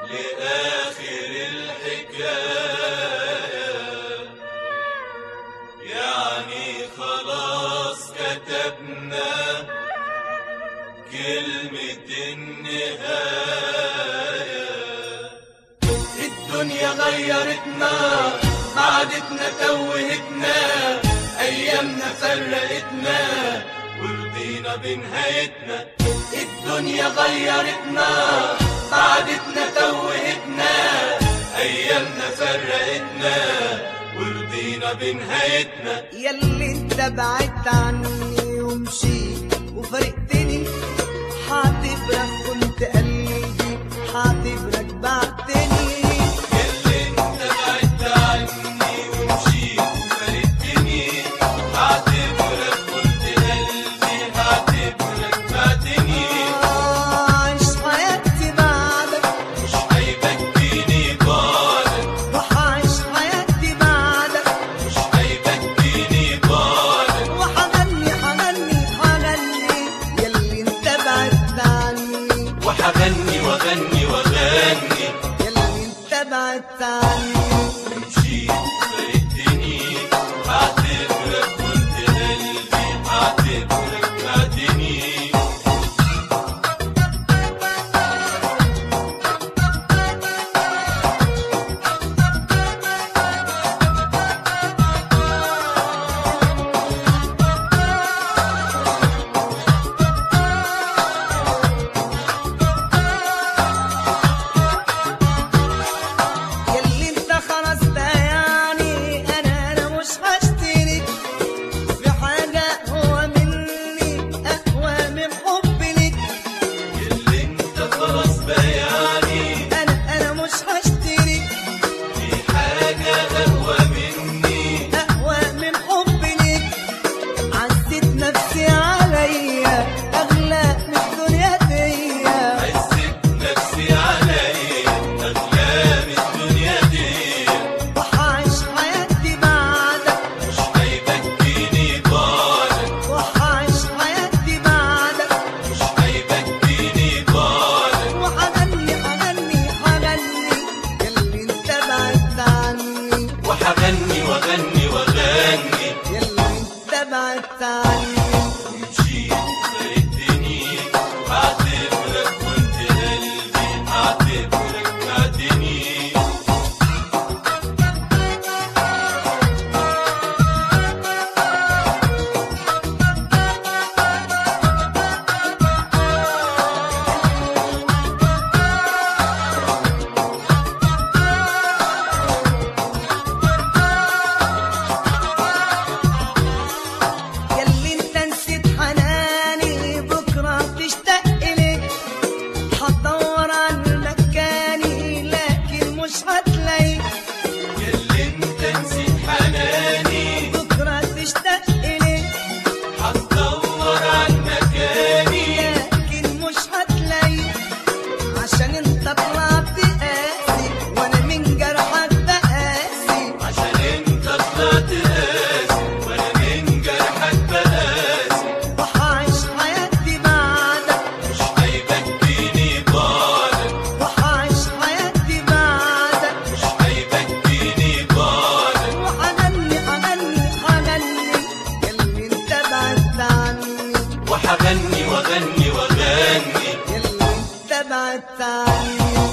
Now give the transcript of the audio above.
لآخر الحكاية يعني خلاص كتبنا كلمة النهاية الدنيا غيرتنا عادتنا توهتنا أيامنا فرقتنا ورضينا بنهايتنا الدنيا غيرتنا عادتنا توهتنا أيامنا فرقتنا ورضينا بنهايتنا ياللي انت بعدت عني ومشيت وفرقتني حاعتبرك كنت قلبي حاعتبرك بعتني اللي انت بعدت عني ومشيت وفارقتني هعتبرك كنت قلبي هعتبرك بعتني عايش حياتي بعدك مش هيبكيني بعدك وحعيش حياتي بعدك مش هيبكيني بعدك وحغني حغني حغني ياللي انت بعدت عني وحغني واغني واغني ياللي انت بعدت عني ومشيت وفارقتني هعتبرك كنت قلبي هعتبرك بعتني ياللي انت خلاص بياني انا انا مش هشترك في حاجة اقوى مني اقوى من حبي لك اللي انت خلاص بياني انا انا مش هشترك في حاجة أقوى مني اقوى من حبي لك عزت نفسي عليا اغلى من الدنيا دي عزت نفسي عليا أغلى من الدنيا دي وحعيش حياتي بعدك مش هيبكيني بعدك وحعيش حياتي بعدك مش هيبكيني بعدك وحغني حغني حغني ياللي انت بعدت عني وحغني واغني واغني ياللي انت بعدت عني ومشيت وفارقتني هعتبرك كنت قلبي هعتبرك بعتني ياللي انت نسيت حناني بكره تشتاق لك هتدور عن مكاني لكن مش هتلاقي ياللي انت نسيت حناني بكره تشتاق لك هتدور عن مكاني لكن مش هتلاقي عشان انت طلعت قاسي وانا من جرحك بقاسي عشان انت طلعت قاسي وانا من جرحك بقاسي وحعيش حياتي بعدك مش هيبكيني بعدك وحعيش حياتي بعدك مش هيبكيني بعدك وحغني حغني حغني ياللي انت بعدت عني وحغني واغني واغني ياللي انت بعدت عني